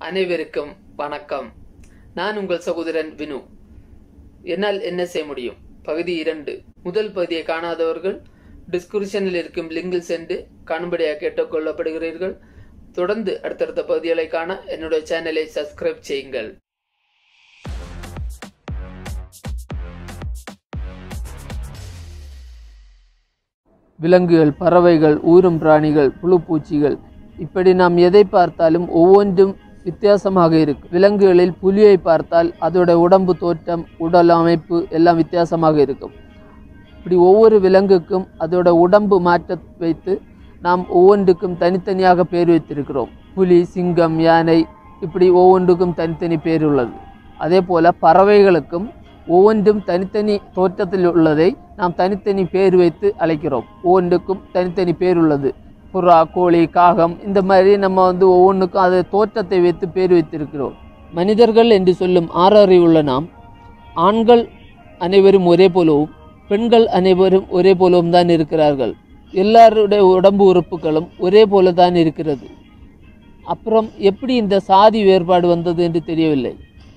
அனைவருக்கும் வணக்கம் நான் உங்கள் சகோதரன் வினு என்னால் என்ன செய்ய முடியும் பகுதி இரண்டு முதல் பகுதியை காணாதவர்கள் டிஸ்கிரிப்ஷனில் இருக்கும் லிங்கில் சென்று காணும்படியாக கேட்டுக்கொள்ளப்படுகிறீர்கள் தொடர்ந்து அடுத்தடுத்த பகுதிகளை காண என்னுடைய சேனலை சப்ஸ்கிரைப் செய்யுங்கள் விலங்குகள் பறவைகள் ஊரும் பிராணிகள் புழுப்பூச்சிகள் இப்படி நாம் எதை பார்த்தாலும் ஒவ்வொன்றும் வித்தியாசமாக இருக்கும் விலங்குகளில் புலியை பார்த்தால் அதோட உடம்பு தோற்றம் உடல் அமைப்பு எல்லாம் வித்தியாசமாக இருக்கும் இப்படி ஒவ்வொரு விலங்குக்கும் அதோட உடம்பு மாற்ற வைத்து நாம் ஒவ்வொன்றுக்கும் தனித்தனியாக பேர் வைத்திருக்கிறோம் புலி சிங்கம் யானை இப்படி ஒவ்வொன்றுக்கும் தனித்தனி பேர் உள்ளது அதே போல பறவைகளுக்கும் ஒவ்வொன்றும் தனித்தனி தோற்றத்தில் உள்ளதை நாம் தனித்தனி பேர் வைத்து அழைக்கிறோம் ஒவ்வொன்றுக்கும் தனித்தனி பேர் உள்ளது புறா கோழி காகம் இந்த மாதிரி நம்ம வந்து ஒவ்வொன்றுக்கும் அது தோற்றத்தை வைத்து பேர் வைத்திருக்கிறோம் மனிதர்கள் என்று சொல்லும் ஆறறிவுள்ள நாம் ஆண்கள் அனைவரும் ஒரே போலவும் பெண்கள் அனைவரும் ஒரே போலவும் தான் இருக்கிறார்கள் எல்லாருடைய உடம்பு உறுப்புகளும் ஒரே போல தான் இருக்கிறது அப்புறம் எப்படி இந்த சாதி வேறுபாடு வந்தது என்று தெரியவில்லை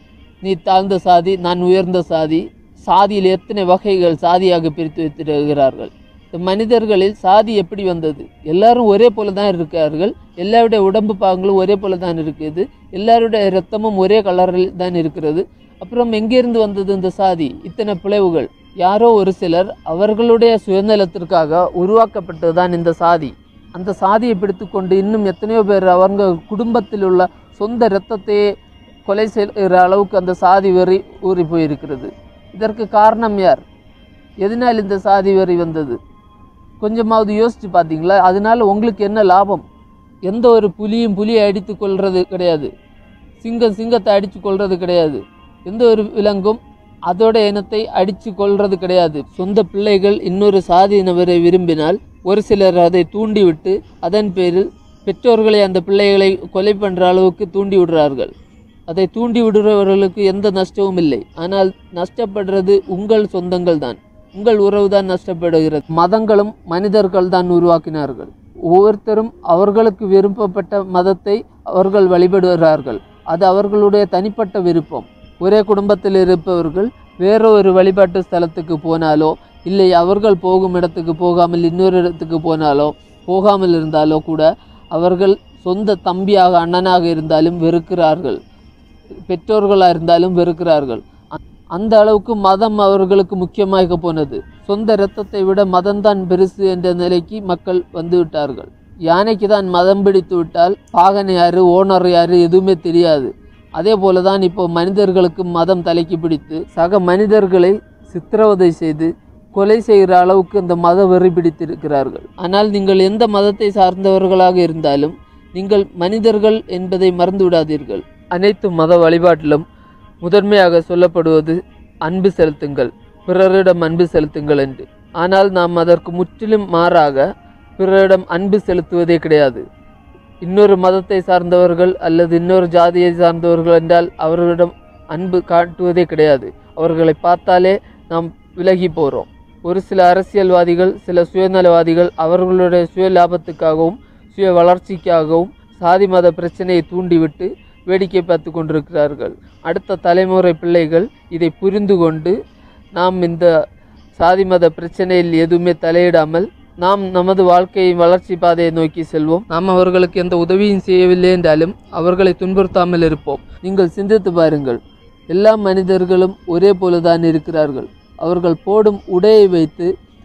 நீ தாழ்ந்த சாதி நான் உயர்ந்த சாதி சாதியில் எத்தனை வகைகள் சாதியாக பிரித்து வைத்திருக்கிறார்கள் இந்த மனிதர்களில் சாதி எப்படி வந்தது எல்லாரும் ஒரே போல தான் இருக்கார்கள் எல்லாருடைய உடம்பு பாகங்களும் ஒரே போல தான் இருக்குது எல்லாருடைய இரத்தமும் ஒரே கலரில் தான் இருக்கிறது அப்புறம் எங்கிருந்து வந்தது இந்த சாதி இத்தனை பிளவுகள் யாரோ ஒரு சிலர் அவர்களுடைய சுயநலத்திற்காக உருவாக்கப்பட்டது தான் இந்த சாதி அந்த சாதியை பிடித்துக்கொண்டு இன்னும் எத்தனையோ பேர் அவங்க குடும்பத்தில் உள்ள சொந்த இரத்தத்தையே கொலை செய்கிற அளவுக்கு அந்த சாதி வெறி ஊறி போயிருக்கிறது இதற்கு காரணம் யார் எதனால் இந்த சாதி வெறி வந்தது கொஞ்சமாவது யோசித்து பார்த்தீங்களா அதனால உங்களுக்கு என்ன லாபம் எந்த ஒரு புலியும் புலியை அடித்து கொள்வது கிடையாது சிங்கம் சிங்கத்தை அடித்து கொள்வது கிடையாது எந்த ஒரு விலங்கும் அதோட இனத்தை அடித்து கொள்வது கிடையாது சொந்த பிள்ளைகள் இன்னொரு சாதியினவரை விரும்பினால் ஒரு சிலர் அதை தூண்டிவிட்டு அதன் பேரில் பெற்றோர்களை அந்த பிள்ளைகளை கொலை பண்ணுற அளவுக்கு தூண்டி விடுறார்கள் அதை தூண்டி விடுறவர்களுக்கு எந்த நஷ்டமும் இல்லை ஆனால் நஷ்டப்படுறது உங்கள் சொந்தங்கள் தான் உங்கள் உறவு தான் நஷ்டப்படுகிறது மதங்களும் மனிதர்கள் தான் உருவாக்கினார்கள் ஒவ்வொருத்தரும் அவர்களுக்கு விருப்பப்பட்ட மதத்தை அவர்கள் வழிபடுகிறார்கள் அது அவர்களுடைய தனிப்பட்ட விருப்பம் ஒரே குடும்பத்தில் இருப்பவர்கள் வேற ஒரு வழிபாட்டு ஸ்தலத்துக்கு போனாலோ இல்லை அவர்கள் போகும் இடத்துக்கு போகாமல் இன்னொரு இடத்துக்கு போனாலோ போகாமல் இருந்தாலோ கூட அவர்கள் சொந்த தம்பியாக அண்ணனாக இருந்தாலும் வெறுக்கிறார்கள் பெற்றோர்களாக இருந்தாலும் வெறுக்கிறார்கள் அந்த அளவுக்கு மதம் அவர்களுக்கு முக்கியமாக போனது சொந்த இரத்தத்தை விட மதம்தான் பெருசு என்ற நிலைக்கு மக்கள் வந்து விட்டார்கள் யானைக்கு தான் மதம் பிடித்து விட்டால் பாகன் யாரு ஓனர் யாரு எதுவுமே தெரியாது அதே போல தான் இப்போ மனிதர்களுக்கு மதம் தலைக்கு பிடித்து சக மனிதர்களை சித்திரவதை செய்து கொலை செய்கிற அளவுக்கு இந்த மத வெறி பிடித்திருக்கிறார்கள் ஆனால் நீங்கள் எந்த மதத்தை சார்ந்தவர்களாக இருந்தாலும் நீங்கள் மனிதர்கள் என்பதை மறந்து விடாதீர்கள் அனைத்து மத வழிபாட்டிலும் முதன்மையாக சொல்லப்படுவது அன்பு செலுத்துங்கள் பிறரிடம் அன்பு செலுத்துங்கள் என்று ஆனால் நாம் அதற்கு முற்றிலும் மாறாக பிறரிடம் அன்பு செலுத்துவதே கிடையாது இன்னொரு மதத்தை சார்ந்தவர்கள் அல்லது இன்னொரு ஜாதியை சார்ந்தவர்கள் என்றால் அவர்களிடம் அன்பு காட்டுவதே கிடையாது அவர்களை பார்த்தாலே நாம் விலகி போகிறோம் ஒரு சில அரசியல்வாதிகள் சில சுயநலவாதிகள் அவர்களுடைய சுய லாபத்துக்காகவும் சுய வளர்ச்சிக்காகவும் சாதி மத பிரச்சனையை தூண்டிவிட்டு வேடிக்கை பார்த்து கொண்டிருக்கிறார்கள் அடுத்த தலைமுறை பிள்ளைகள் இதை புரிந்து கொண்டு நாம் இந்த சாதி மத பிரச்சனையில் எதுவுமே தலையிடாமல் நாம் நமது வாழ்க்கையை வளர்ச்சி பாதையை நோக்கி செல்வோம் நாம் அவர்களுக்கு எந்த உதவியும் செய்யவில்லை என்றாலும் அவர்களை துன்புறுத்தாமல் இருப்போம் நீங்கள் சிந்தித்து பாருங்கள் எல்லா மனிதர்களும் ஒரே போலதான் இருக்கிறார்கள் அவர்கள் போடும் உடையை வைத்து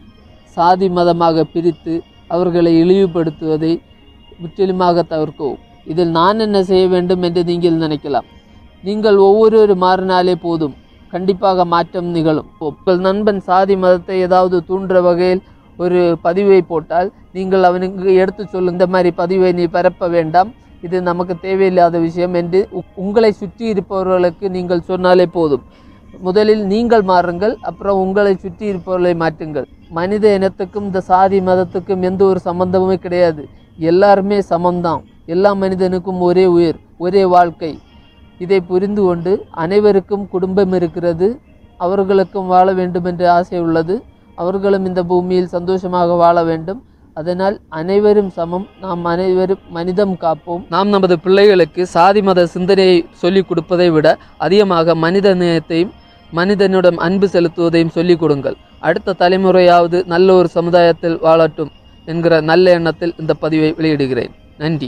சாதி மதமாக பிரித்து அவர்களை இழிவுபடுத்துவதை முற்றிலுமாக தவிர்க்கவும் இதில் நான் என்ன செய்ய வேண்டும் என்று நீங்கள் நினைக்கலாம் நீங்கள் ஒவ்வொரு மாறினாலே போதும் கண்டிப்பாக மாற்றம் நிகழும் உங்கள் நண்பன் சாதி மதத்தை ஏதாவது தூண்டுற வகையில் ஒரு பதிவை போட்டால் நீங்கள் அவனுக்கு எடுத்து சொல்லும் இந்த மாதிரி பதிவை நீ பரப்ப வேண்டாம் இது நமக்கு தேவையில்லாத விஷயம் என்று உங்களை சுற்றி இருப்பவர்களுக்கு நீங்கள் சொன்னாலே போதும் முதலில் நீங்கள் மாறுங்கள் அப்புறம் உங்களை சுற்றி இருப்பவர்களை மாற்றுங்கள் மனித இனத்துக்கும் இந்த சாதி மதத்துக்கும் எந்த ஒரு சம்பந்தமுமே கிடையாது எல்லாருமே சமம்தான் எல்லா மனிதனுக்கும் ஒரே உயிர் ஒரே வாழ்க்கை இதை புரிந்து கொண்டு அனைவருக்கும் குடும்பம் இருக்கிறது அவர்களுக்கும் வாழ வேண்டும் என்ற ஆசை உள்ளது அவர்களும் இந்த பூமியில் சந்தோஷமாக வாழ வேண்டும் அதனால் அனைவரும் சமம் நாம் அனைவரும் மனிதம் காப்போம் நாம் நமது பிள்ளைகளுக்கு சாதி மத சிந்தனையை சொல்லிக் கொடுப்பதை விட அதிகமாக மனித நேயத்தையும் மனிதனிடம் அன்பு செலுத்துவதையும் சொல்லிக் கொடுங்கள் அடுத்த தலைமுறையாவது நல்ல ஒரு சமுதாயத்தில் வாழட்டும் என்கிற நல்ல எண்ணத்தில் இந்த பதிவை வெளியிடுகிறேன் நன்றி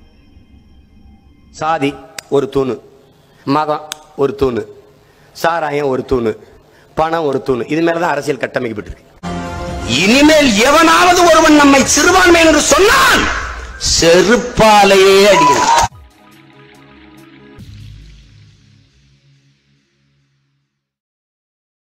சாதி ஒரு தூணு மதம் ஒரு தூணு சாராயம் ஒரு தூணு பணம் ஒரு தூணு இது மேலதான் அரசியல் கட்டமைக்கப்பட்டிருக்கு இனிமேல் எவனாவது ஒருவன் நம்மை சிறுபான்மை என்று சொன்னால் செருப்பாலேயே அடிக்கணும்